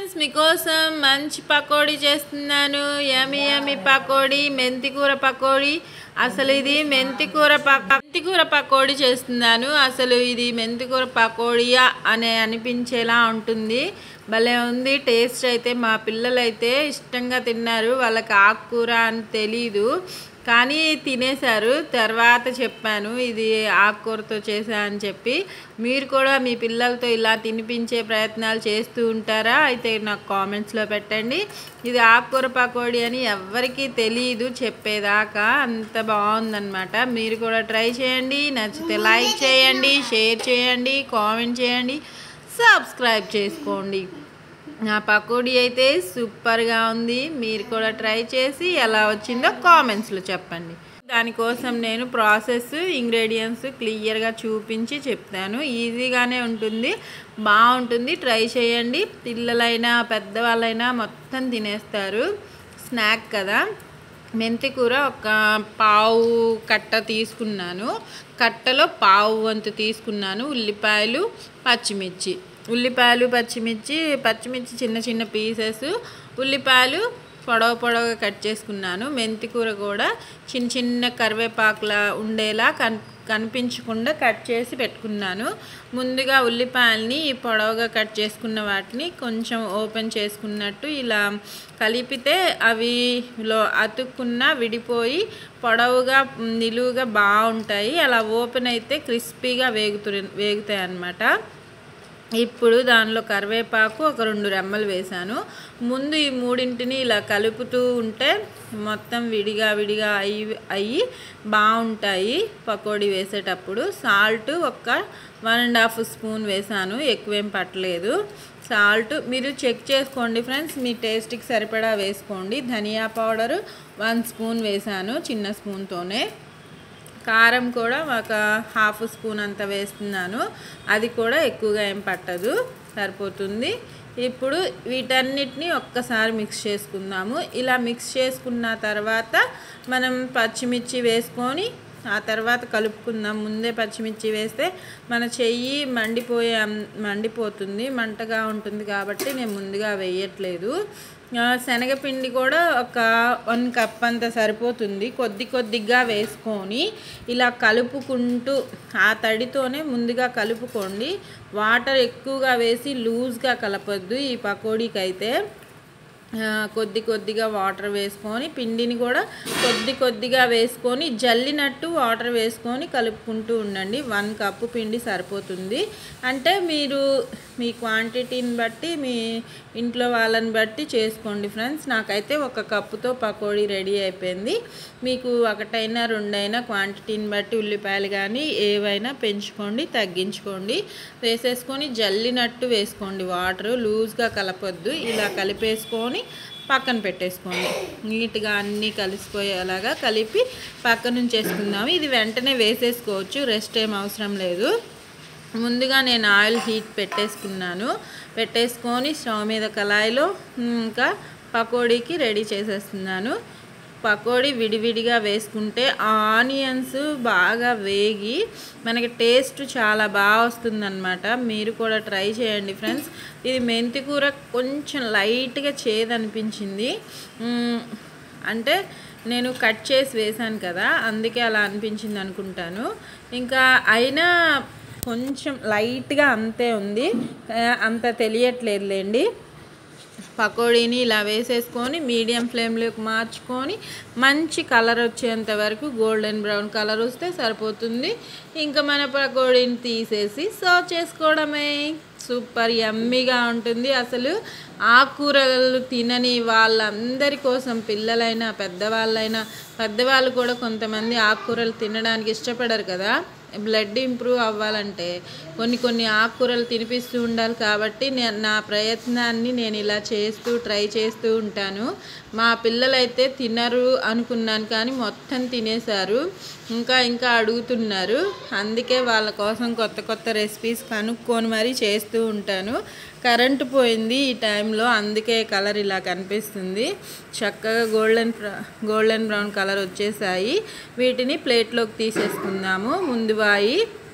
friends మీకోసం మంచి పకోడీ చేస్తున్నాను యమి యమి పకోడీ మెంతికూర పకోడీ అసలు ఇది మెంతికూర ప- మెంతికూర పకోడీ చేస్తున్నాను అసలు ఇది మెంతికూర పకోడీయా అనే అనిపించేలా ఉంటుంది భలే ఉంది టేస్ట్ అయితే మా పిల్లలు అయితే ఇష్టంగా తిన్నారు వాళ్ళకి ఆకుకూర అని తెలీదు కానీ తినేశారు తర్వాత చెప్పాను ఇది ఆకుకూరతో చేశా అని చెప్పి మీరు కూడా మీ పిల్లలతో ఇలా తినిపించే ప్రయత్నాలు చేస్తూ ఉంటారా అయితే నాకు కామెంట్స్లో పెట్టండి ఇది ఆకుకూర పకోడీ అని ఎవ్వరికీ తెలియదు చెప్పేదాకా అంత బాగుందన్నమాట మీరు కూడా ట్రై చేయండి నచ్చితే లైక్ చేయండి షేర్ చేయండి కామెంట్ చేయండి సబ్స్క్రైబ్ చేసుకోండి నా పకోడీ అయితే సూపర్గా ఉంది మీరు కూడా ట్రై చేసి ఎలా వచ్చిందో కామెంట్స్లో చెప్పండి దానికోసం నేను ప్రాసెస్ ఇంగ్రీడియంట్స్ క్లియర్గా చూపించి చెప్తాను ఈజీగానే ఉంటుంది బాగుంటుంది ట్రై చేయండి పిల్లలైనా పెద్దవాళ్ళైనా మొత్తం తినేస్తారు స్నాక్ కదా మెంతి కూర ఒక పావు కట్ట తీసుకున్నాను కట్టలో పావు వంతు తీసుకున్నాను ఉల్లిపాయలు పచ్చిమిర్చి ఉల్లిపాయలు పచ్చిమిర్చి పచ్చిమిర్చి చిన్న చిన్న పీసెస్ ఉల్లిపాయలు పొడవ పొడవుగా కట్ చేసుకున్నాను మెంతి కూర కూడా చిన్న చిన్న కరివేపాకులా ఉండేలా కన్ కనిపించకుండా కట్ చేసి పెట్టుకున్నాను ముందుగా ఉల్లిపాయల్ని ఈ పొడవుగా కట్ చేసుకున్న వాటిని కొంచెం ఓపెన్ చేసుకున్నట్టు ఇలా కలిపితే అవి లో అతుక్కున్న విడిపోయి పొడవుగా నిలువుగా బాగుంటాయి అలా ఓపెన్ అయితే క్రిస్పీగా వేగుతు వేగుతాయి అన్నమాట ఇప్పుడు దానిలో కరివేపాకు ఒక రెండు రెమ్మలు వేశాను ముందు ఈ మూడింటిని ఇలా కలుపుతూ ఉంటే మొత్తం విడిగా విడిగా అయ్యి అయ్యి బాగుంటాయి పకోడీ వేసేటప్పుడు సాల్ట్ ఒక వన్ అండ్ హాఫ్ స్పూన్ వేశాను ఎక్కువేం పట్టలేదు సాల్ట్ మీరు చెక్ చేసుకోండి ఫ్రెండ్స్ మీ టేస్ట్కి సరిపడా వేసుకోండి ధనియా పౌడరు వన్ స్పూన్ వేశాను చిన్న స్పూన్తోనే కారం కూడా ఒక హాఫ్ స్పూన్ అంత వేస్తున్నాను అది కూడా ఎక్కువగా ఏం పట్టదు సరిపోతుంది ఇప్పుడు వీటన్నిటిని ఒక్కసారి మిక్స్ చేసుకుందాము ఇలా మిక్స్ చేసుకున్న తర్వాత మనం పచ్చిమిర్చి వేసుకొని ఆ తర్వాత కలుపుకుందాం ముందే పచ్చిమిర్చి వేస్తే మన చెయ్యి మండిపోయే అం- మండిపోతుంది మంటగా ఉంటుంది కాబట్టి నేను ముందుగా వేయట్లేదు ఆ, శనగపిండి కూడా ఒక వన్ కప్ అంత సరిపోతుంది కొద్ది కొద్దిగా వేసుకొని ఇలా కలుపుకుంటూ ఆ తడితోనే ముందుగా కలుపుకోండి వాటర్ ఎక్కువగా వేసి లూజ్గా కలపొద్దు ఈ పకోడీకి అయితే ఆ, కొద్ది కొద్దిగా వాటర్ వేసుకొని పిండిని కూడా కొద్ది కొద్దిగా వేసుకొని జల్లినట్టు వాటర్ వేసుకొని కలుపుకుంటూ ఉండండి వన్ కప్పు పిండి సరిపోతుంది అంటే మీరు మీ క్వాంటిటీని బట్టి మీ ఇంట్లో వాళ్ళని బట్టి చేసుకోండి ఫ్రెండ్స్ నాకైతే ఒక కప్పుతో పకోడీ రెడీ అయిపోయింది మీకు ఒకటైనా రెండైనా క్వాంటిటీని బట్టి ఉల్లిపాయలు కానీ ఏవైనా పెంచుకోండి తగ్గించుకోండి వేసేసుకొని జల్లినట్టు వేసుకోండి వాటర్ లూజ్గా కలపొద్దు ఇలా కలిపేసుకొని పక్కన పెట్టేసుకోండి నీట్గా అన్నీ కలిసిపోయేలాగా కలిపి పక్కన ఉంచేసుకుందాము ఇది వెంటనే వేసేసుకోవచ్చు రెస్ట్ ఏం అవసరం లేదు ముందుగా నేను ఆయిల్ హీట్ పెట్టేసుకున్నాను పెట్టేసుకొని స్టవ్ మీద కళాయిలో ఇంకా పకోడీకి రెడీ చేసేస్తున్నాను పకోడీ విడివిడిగా వేసుకుంటే ఆ ఆనియన్స్ బాగా వేగి మనకి టేస్ట్ చాలా బాగా వస్తుందన్నమాట మీరు కూడా ట్రై చేయండి ఫ్రెండ్స్ ఇది మెంతి కూర కొంచెం లైట్గా చేదనిపించింది మ్మ్, అంటే నేను కట్ చేసి వేశాను కదా అందుకే అలా అనిపించింది అనుకుంటాను ఇంకా అయినా కొంచెం లైట్గా అంతే ఉంది ఆ, అంత తెలియట్లేదులేండి పకోడీని ఇలా వేసేసుకొని మీడియం ఫ్లేమ్లోకి మార్చుకొని మంచి కలర్ వచ్చేంత వరకు గోల్డెన్ బ్రౌన్ కలర్ వస్తే సరిపోతుంది ఇంకా మన పకోడీని తీసేసి సర్వ్ చేసుకోవడమే సూపర్ యమ్మీగా ఉంటుంది అసలు ఆకుకూరలు తినని వాళ్ళందరి కోసం పిల్లలైనా పెద్దవాళ్ళైనా పెద్దవాళ్ళు కూడా కొంతమంది ఆకుకూరలు తినడానికి ఇష్టపడరు కదా బ్లడ్ ఇంప్రూవ్ అవ్వాలంటే కొన్ని కొన్ని ఆకుకూరలు తినిపిస్తూ ఉండాలి కాబట్టి నేను నా ప్రయత్నాన్ని నేను ఇలా చేస్తూ ట్రై చేస్తూ ఉంటాను మా పిల్లలైతే తినరు అనుకున్నాను కానీ మొత్తం తినేశారు ఇంకా ఇంకా అడుగుతున్నారు అందుకే వాళ్ళ కోసం కొత్త కొత్త రెసిపీస్ కనుక్కొని మరీ చేస్తూ ఉంటాను కరెంటు పోయింది ఈ టైంలో అందుకే కలర్ ఇలా కనిపిస్తుంది చక్కగా గోల్డెన్ బ్ర- గోల్డెన్ బ్రౌన్ కలర్ వచ్చేసాయి వీటిని ప్లేట్లోకి తీసేసుకుందాము ముందు వాయి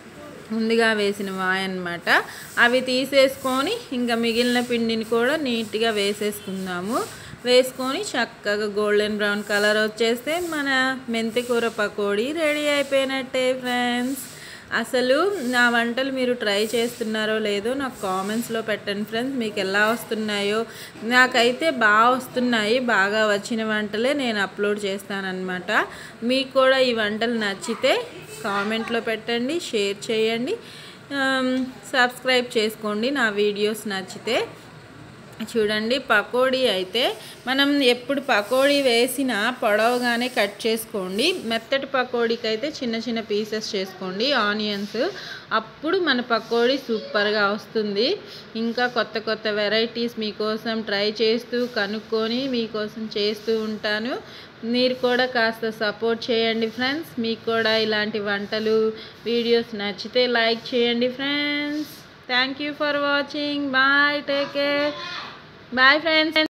ముందుగా వేసిన వాయ్ అన్నమాట అవి తీసేసుకొని ఇంకా మిగిలిన పిండిని కూడా నీట్గా వేసేసుకుందాము వేసుకొని చక్కగా గోల్డెన్ బ్రౌన్ కలర్ వచ్చేస్తే మన మెంతి కూర పకోడీ రెడీ అయిపోయినట్టే ఫ్రెండ్స్ అసలు నా వంటలు మీరు ట్రై చేస్తున్నారో లేదో నాకు కామెంట్స్లో పెట్టండి ఫ్రెండ్స్ మీకు ఎలా వస్తున్నాయో నాకైతే బాగా వస్తున్నాయి బాగా వచ్చిన వంటలే నేను అప్లోడ్ చేస్తానన్నమాట మీకు కూడా ఈ వంటలు నచ్చితే కామెంట్లో పెట్టండి షేర్ చేయండి ఆమ్, సబ్స్క్రైబ్ చేసుకోండి నా వీడియోస్ నచ్చితే చూడండి పకోడీ అయితే మనం ఎప్పుడు పకోడీ వేసినా పొడవుగానే కట్ చేసుకోండి మెత్తటి పకోడీకి అయితే చిన్న చిన్న పీసెస్ చేసుకోండి ఆనియన్స్ అప్పుడు మన పకోడీ సూపర్గా వస్తుంది ఇంకా కొత్త కొత్త వెరైటీస్ మీకోసం ట్రై చేస్తూ కనుక్కొని మీకోసం చేస్తూ ఉంటాను మీరు కూడా కాస్త సపోర్ట్ చేయండి ఫ్రెండ్స్ మీకు కూడా ఇలాంటి వంటలు వీడియోస్ నచ్చితే లైక్ చేయండి friends thank you for watching bye take care bye friends